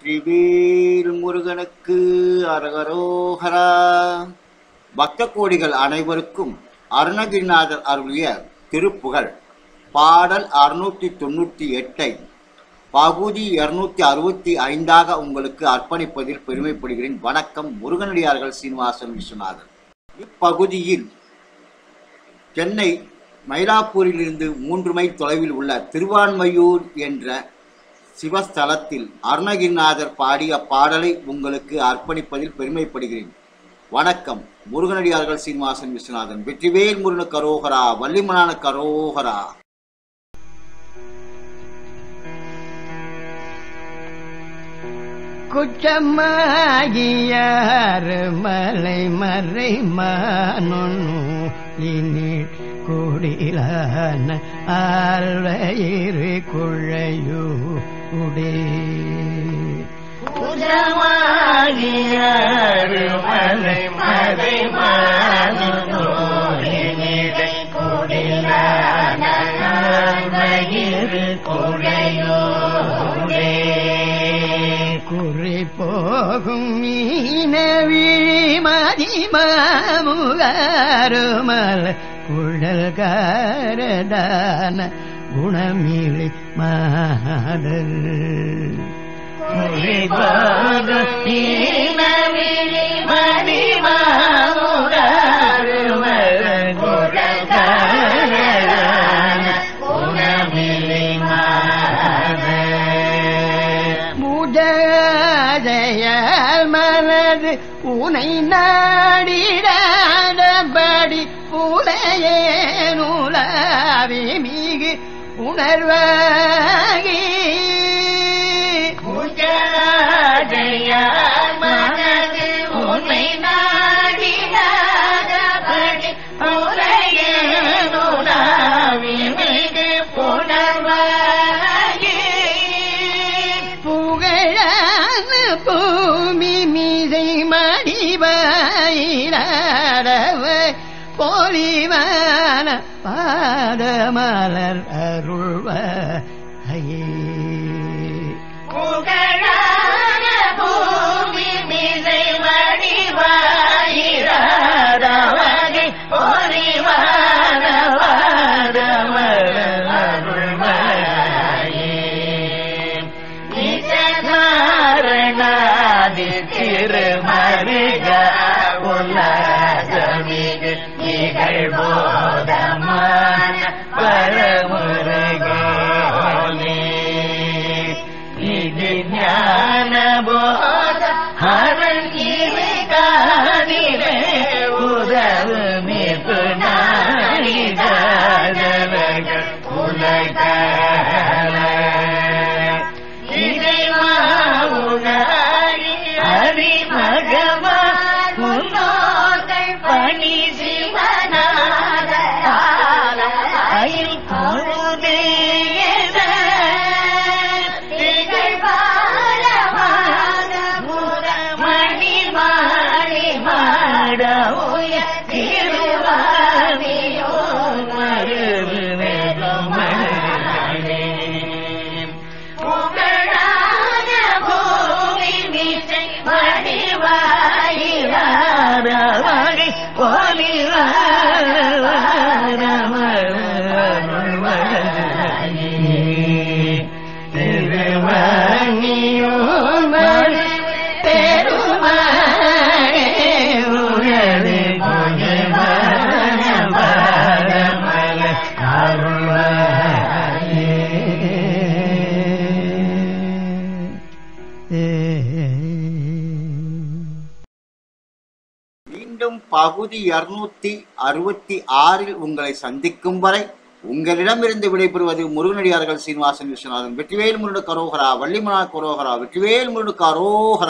வெற்றிவேல் முருகனுக்கு அரகரோகரா பக்த கோடிகள் அனைவருக்கும் அருணகிரிநாதர் அருளிய திருப்புகழ் பாடல் அறுநூத்தி தொண்ணூத்தி எட்டை பகுதி இருநூத்தி அறுபத்தி ஐந்தாக உங்களுக்கு அர்ப்பணிப்பதில் பெருமைப்படுகிறேன் வணக்கம் முருகனடியார்கள் சீனிவாசன் விஸ்வநாதன் இப்பகுதியில் சென்னை மயிலாப்பூரிலிருந்து மூன்று மைல் தொலைவில் உள்ள திருவான்மையூர் என்ற சிவஸ்தலத்தில் அருணகிரிநாதர் பாடிய பாடலை உங்களுக்கு அர்ப்பணிப்பதில் பெருமைப்படுகிறேன் வணக்கம் முருகனடியார்கள் சீனிவாசன் விஸ்வநாதன் வெற்றிவேல் முருகனு கரோகரா வள்ளிமலான கரோகரா குச்சமாகியார் மலை மறை மானொன்னு இனி குடிலான ஆழ்வயிறு குழையு உடே பூஜமாகியார் மலை மறை மானொன்னு இனிடை குடிலான ஆழ்வயிறு குழையோடே குறி போகும் மீனவிழி மதிமாமுகாருமல் குழல் காரதான குணமிழி மாடல் குறிபாக ஈனவிழி மணிமாமுகாரு மரங்குழல்காரரான குணமிழி மாத முஜயால் மனது உனை நாடிடாதபடி புலையே நூலாவி மிகு உணர்வாகி பூஜாதையார் மனது உன்னை நாடினாதபடி உரையேனுடாவி மிகு புணர்வாகி புகழான பூமி மீதை மடிவாயிலாடவ போலிவான பாதமலர் அருள்வ புகழான பூமி மிசை வடிவாயிராதவகை பொறிவான நிஜநாரணாதி திருமருக உலகமிகு நிகழ்போதமான பரமுருகோனே இது ஞான போத ஹரன் இது காதிலே உதவு மீட்பு நாடிதாதவர்கள் உலகால இறைவாவுகாரி ஹரிமகவா முன்னோர்கள் பணி சிவனாத அயில் பொழுதேயத திகழ்பாலமாக முரமணி மாறி மாட உய திருவாமியோ மருவே புகழான பூமி மீசை வடிவாயிராதவகை திருமணியோமர் பெருமானே உயரு புகழான பாதமல மீண்டும் பகுதி இருநூத்தி அறுபத்தி ஆறில் உங்களை சந்திக்கும் வரை உங்களிடமிருந்து விடைபெறுவது முருகனடியார்கள் சீனிவாசன் விஸ்வநாதன் வெற்றிவேல் முருடு கரோகரா வள்ளிமலா கரோகரா வெற்றிவேல் முருடு கரோகரா